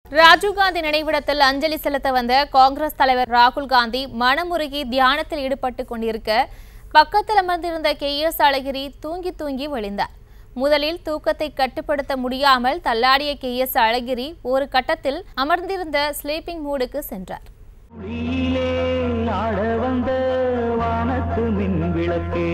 ராஜீவ்காந்தி நினைவிடத்தில் அஞ்சலி செலுத்த வந்த காங்கிரஸ் தலைவர் ராகுல் காந்தி மனமுருகி தியானத்தில் ஈடுபட்டு கொண்டிருக்க பக்கத்தில் அமர்ந்திருந்த கே எஸ் அழகிரி தூங்கி தூங்கி விழுந்தார் முதலில் தூக்கத்தை கட்டுப்படுத்த முடியாமல் தள்ளாடிய கே எஸ் அழகிரி ஒரு கட்டத்தில் அமர்ந்திருந்த ஸ்லீப்பிங் மூடுக்கு சென்றார் ஒளியிலே ஆட வந்த வானத்து மின் விளக்கே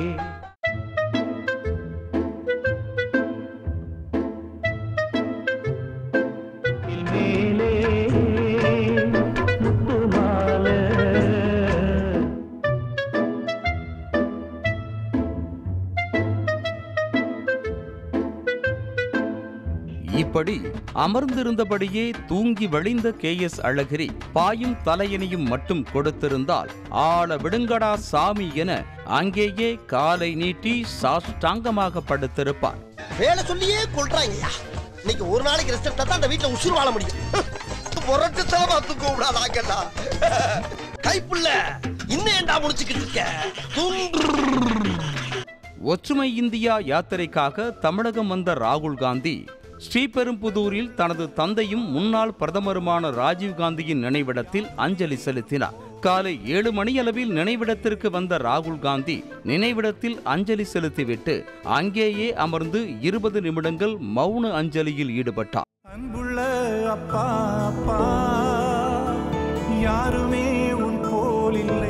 மேலே முத்து மாலை இப்படி அமர்ந்திருந்தபடியே தூங்கி வழிந்த கே எஸ் அழகிரி பாயும் தலையணியும் மட்டும் கொடுத்திருந்தால் ஆள விடுங்கடா சாமி என அங்கேயே காலை நீட்டி சாஷ்டாங்கமாக படுத்திருப்பார் வேலை சொல்லியே கொள்றாங்கய்யா இன்னைக்கு ஒரு நாளைக்கு ரெஸ்ட் எடுத்தா தான் அந்த வீட்டுல உசுறு வாழ முடியும் புரட்டு செலவா தூக்க விடாதாங்கடா கைப்புள்ள இன்னும் ஏன்டா முடிச்சுக்கிட்டு இருக்க துன்று ஒற்றுமை இந்தியா யாத்திரைக்காக தமிழகம் வந்த ராகுல் காந்தி ஸ்ரீபெரும்புதூரில் தனது தந்தையும் முன்னாள் பிரதமருமான ராஜீவ் காந்தியின் நினைவிடத்தில் அஞ்சலி செலுத்தினார் காலை ஏழு மணியளவில் நினைவிடத்திற்கு வந்த ராகுல் காந்தி நினைவிடத்தில் அஞ்சலி செலுத்திவிட்டு அங்கேயே அமர்ந்து இருபது நிமிடங்கள் மௌன அஞ்சலியில் ஈடுபட்டார் அன்புள்ள அப்பா அப்பா யாருமே உன் போல் இல்லை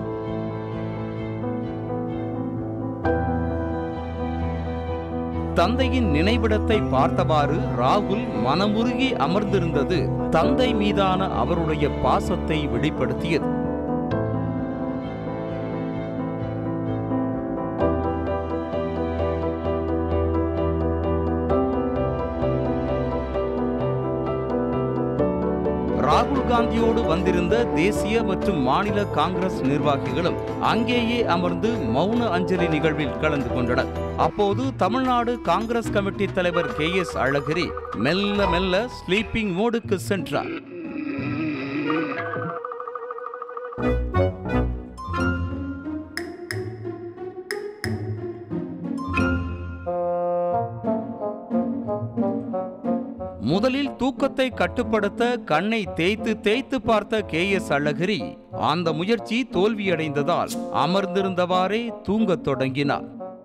தந்தையின் நினைவிடத்தை பார்த்தவாறு ராகுல் மனமுருகி அமர்ந்திருந்தது தந்தை மீதான அவருடைய பாசத்தை வெளிப்படுத்தியது ராகுல் காந்தியோடு வந்திருந்த தேசிய மற்றும் மாநில காங்கிரஸ் நிர்வாகிகளும் அங்கேயே அமர்ந்து மௌன அஞ்சலி நிகழ்வில் கலந்து கொண்டனர் அப்போது தமிழ்நாடு காங்கிரஸ் கமிட்டி தலைவர் கே எஸ் அழகிரி மெல்ல மெல்ல ஸ்லீப்பிங் மோடுக்கு சென்றார் முதலில் தூக்கத்தை கட்டுப்படுத்த கண்ணை தேய்த்து தேய்த்து பார்த்த கே எஸ் அழகிரி அந்த முயற்சி தோல்வியடைந்ததால் அமர்ந்திருந்தவாறே தூங்கத் தொடங்கினார்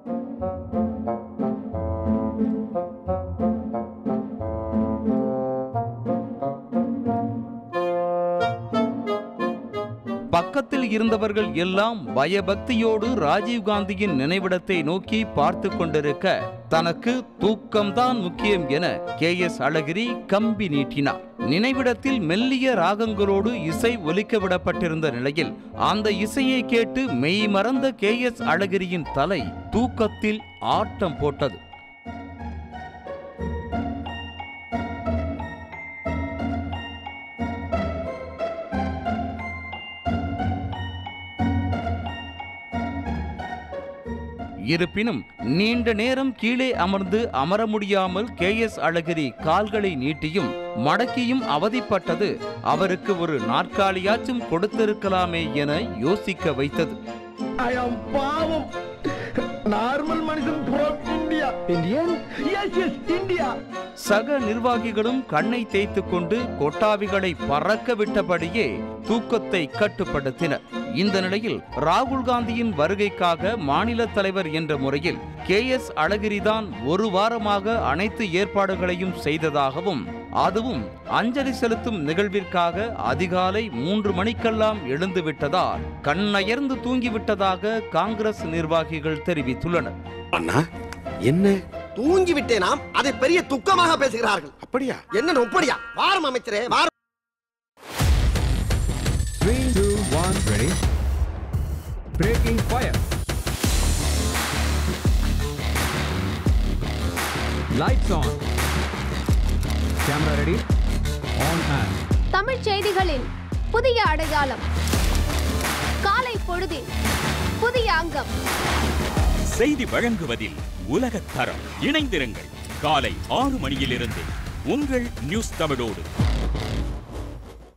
பக்கத்தில் இருந்தவர்கள் எல்லாம் பயபக்தியோடு ராஜீவ்காந்தியின் நினைவிடத்தை நோக்கி பார்த்து கொண்டிருக்க தனக்கு தூக்கம்தான் முக்கியம் என கே எஸ் அழகிரி கம்பி நீட்டினார் நினைவிடத்தில் மெல்லிய ராகங்களோடு இசை ஒலிக்க விடப்பட்டிருந்த நிலையில் அந்த இசையை கேட்டு மெய் மறந்த கே எஸ் அழகிரியின் தலை தூக்கத்தில் ஆட்டம் போட்டது இருப்பினும் நீண்ட நேரம் கீழே அமர்ந்து அமர முடியாமல் கே எஸ் அழகிரி கால்களை நீட்டியும் மடக்கியும் அவதிப்பட்டது அவருக்கு ஒரு நாற்காலியாச்சும் கொடுத்திருக்கலாமே என யோசிக்க வைத்தது ஐயம் பாவம் நார்மல் மனுஷன் from India Indian S S India சக நிர்வாகிகளும் கண்ணை தேய்த்து கொண்டு கொட்டாவிகளை பறக்க விட்டபடியே தூக்கத்தை கட்டுப்படுத்தினர் இந்த நிலையில் ராகுல் காந்தியின் வருகைக்காக மாநில தலைவர் என்ற முறையில் கே எஸ் அழகிரிதான் ஒரு வாரமாக அனைத்து ஏற்பாடுகளையும் செய்ததாகவும் அதுவும் அஞ்சலி செலுத்தும் நிகழ்விற்காக அதிகாலை மூன்று மணிக்கெல்லாம் எழுந்து விட்டதால் கண்ணயர்ந்து தூங்கிவிட்டதாக காங்கிரஸ் நிர்வாகிகள் தெரிவித்துள்ளனர் அண்ணா என்ன தூங்கி விட்டேனாம் அதை பெரிய துக்கமாக பேசுகிறார்கள் அப்படியா என்ன ஒப்படியா வாரம் அமைச்சரே வாரம் Three, two, one, ready. Breaking fire. Lights on. Camera ready. On and. Tamil செய்திகளின் புதிய அடையாளம் காலை பொழுதில் புதிய அங்கம் செய்தி வழங்குவதில் உலகத் தரம் இணைந்திருங்கள் காலை ஆறு மணியிலிருந்து உங்கள் நியூஸ் தமிழோடு